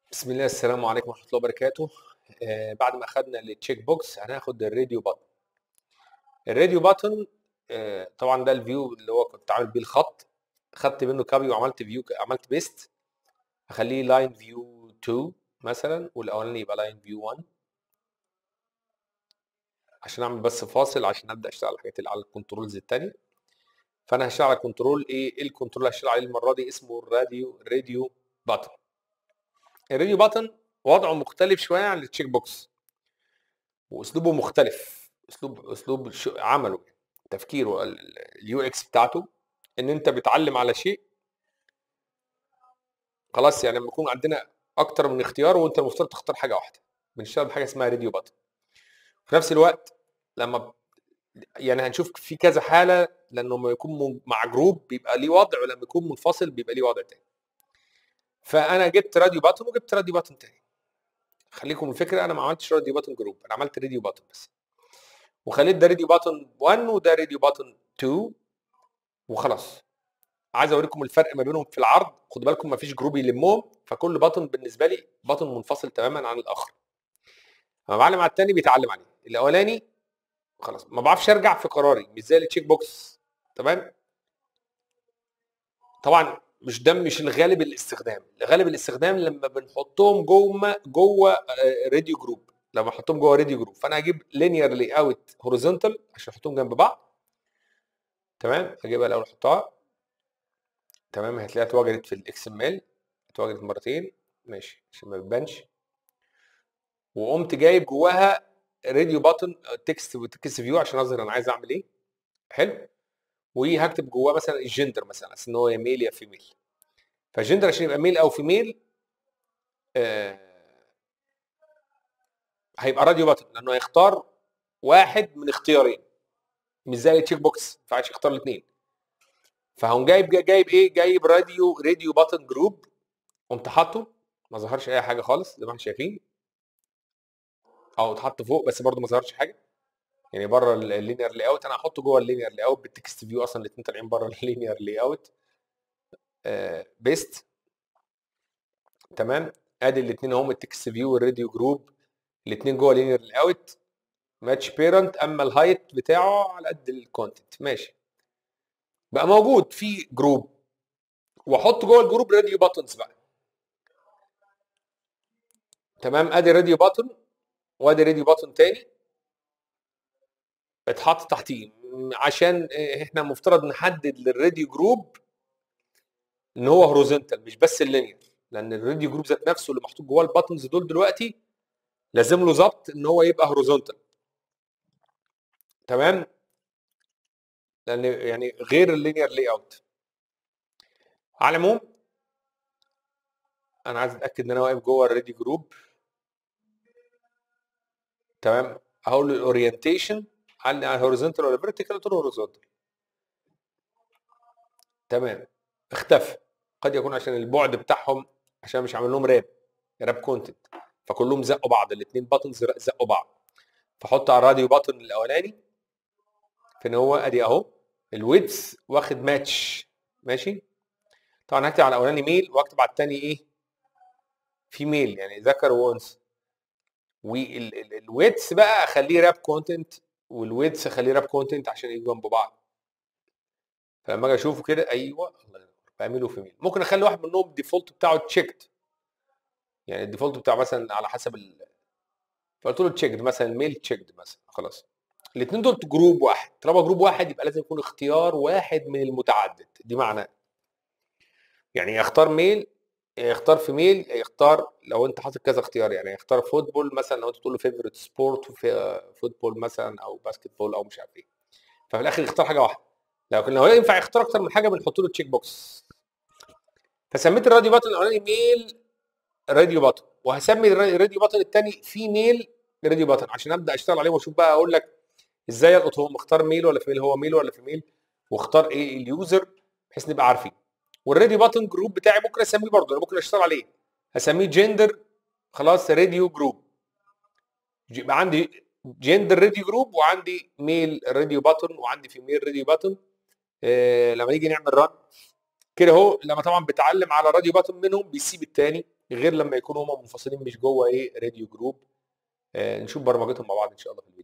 بسم الله السلام عليكم ورحمه الله وبركاته آه بعد ما اخذنا التشيك بوكس هناخد الراديو باتن الراديو باتن آه طبعا ده الفيو اللي هو كنت عامل بيه الخط خدت منه كابي وعملت فيو عملت بيست هخليه لاين فيو 2 مثلا والاولاني يبقى لاين فيو 1 عشان اعمل بس فاصل عشان ابدا اشتغل على الحاجات اللي على الكنترولز الثانيه فانا هشتغل على كنترول ايه ايه الكنترول اللي هشتغل عليه المره دي اسمه الراديو راديو باتن الراديو باتن وضعه مختلف شويه عن التشيك بوكس واسلوبه مختلف اسلوب اسلوب عمله تفكيره اليو اكس بتاعته ان انت بتعلم على شيء خلاص يعني لما يكون عندنا اكتر من اختيار وانت المفترض تختار حاجه واحده بنشتغل بحاجه اسمها راديو باتن في نفس الوقت لما يعني هنشوف في كذا حاله لانه لما يكون مع جروب بيبقى ليه وضع ولما يكون منفصل بيبقى ليه وضع تاني فانا جبت راديو باتن وجبت راديو باتن تاني خليكم الفكره انا ما عملتش راديو باتن جروب انا عملت راديو باتن بس وخليت ده راديو باتن 1 وده راديو باتن 2 وخلاص عايز اوريكم الفرق ما بينهم في العرض خدوا بالكم ما فيش جروب يلمهم فكل باتن بالنسبه لي باتن منفصل تماما عن الاخر لما بعلم على الثاني بيتعلم عليه الاولاني خلاص ما بعرفش ارجع في قراري مش زي التشيك بوكس تمام طبعا مش ده مش الغالب الاستخدام الغالب الاستخدام لما بنحطهم جوه جوه راديو جروب لما احطهم جوه راديو جروب فانا هجيب لينير لاي اوت هوريزونتال عشان احطهم جنب بعض تمام اجيبها الاول احطها تمام هتلاقيها اتوجدت في الاكس ام ال اتوجدت مرتين ماشي عشان ما بتبانش وقمت جايب جواها راديو باتن تكست وتكست فيو عشان اظهر انا عايز اعمل ايه حلو وهكتب جواه مثلا الجندر مثلا ان هو يا ميل يا فيميل فالجندر عشان يبقى ميل او فيميل آه هيبقى راديو باتن لانه هيختار واحد من اختيارين مش زي التشيك بوكس ما ينفعش يختار الاثنين فهقوم جايب جايب ايه جايب راديو راديو باتن جروب قمت حاطه ما ظهرش اي حاجه خالص زي ما احنا شايفين او اتحط فوق بس برده ما ظهرش حاجه يعني بره اللينير لاي اوت انا هحطه جوه اللينير لاي اوت بالتكست فيو اصلا الاثنين طالعين بره اللينير لاي اوت بيست تمام ادي الاثنين اهم التكست فيو والراديو جروب الاثنين جوه اللينير لاي اوت ماتش بيرنت اما الهايت بتاعه على قد الكونتنت ماشي بقى موجود في جروب واحط جوه الجروب راديو باتنز بقى تمام ادي راديو باتن وادي راديو باتن تاني اتحط تحتيه عشان احنا مفترض نحدد للراديو جروب ان هو هوريزونتال مش بس اللينير لان الراديو جروب ذات نفسه اللي محطوط جواه الباتنز دول دلوقتي لازم له ظبط ان هو يبقى هوريزونتال تمام لان يعني غير اللينير لاي اوت على العموم انا عايز اتاكد ان انا واقف جوه الراديو جروب تمام هقول الاورينتيشن على هوريزونتال ولا فيرتيكال قلت له هوريزونتال تمام اختفى قد يكون عشان البعد بتاعهم عشان مش عامل لهم راب راب كونتنت فكلهم زقوا بعض الاثنين باتنز زقوا بعض فحط على الراديو باتن الاولاني فين هو ادي اهو الويدز واخد ماتش ماشي طبعا هكتب على الاولاني ميل واكتب على الثاني ايه فيميل يعني ذكر وانثى والويدز بقى اخليه راب كونتنت والويدز اخليه راب كونتنت عشان يجوا جنب بعض فلما اجي اشوفه كده ايوه الله ينور بعمله في ميل ممكن اخلي واحد منهم الديفولت بتاعه تشيكد يعني الديفولت بتاعه مثلا على حسب ال فقلت له تشيكد مثلا الميل تشيكد مثلا خلاص الاثنين دول جروب واحد طالما جروب واحد يبقى لازم يكون اختيار واحد من المتعدد دي معناه يعني يختار ميل يختار في ميل يختار لو انت حاطط كذا اختيار يعني يختار فوتبول مثلا لو انت تقول له فيفورت سبورت فوتبول مثلا او باسكت بول او مش عارف ايه ففي الاخر يختار حاجه واحده لكن لو ينفع يختار اكتر من حاجه بنحط له تشيك بوكس فسميت الراديو باتن الاولاني ميل راديو باتن وهسمي الراديو باتن الثاني فيميل راديو باتن عشان ابدا اشتغل عليه واشوف بقى اقول لك ازاي القط هو مختار ميل ولا فيميل هو ميل ولا فيميل واختار ايه اليوزر بحيث نبقى عارفين والراديو باتن جروب بتاعي ممكن اسميه برضه انا ممكن اشتغل عليه هسميه جندر خلاص راديو جروب يبقى عندي جندر راديو جروب وعندي ميل راديو باتن وعندي فيميل راديو باتن إيه لما نيجي نعمل رن كده اهو لما طبعا بتعلم على راديو باتن منهم بيسيب الثاني غير لما يكونوا هم منفصلين مش جوه ايه راديو جروب آه نشوف برمجتهم مع بعض ان شاء الله في الفيديو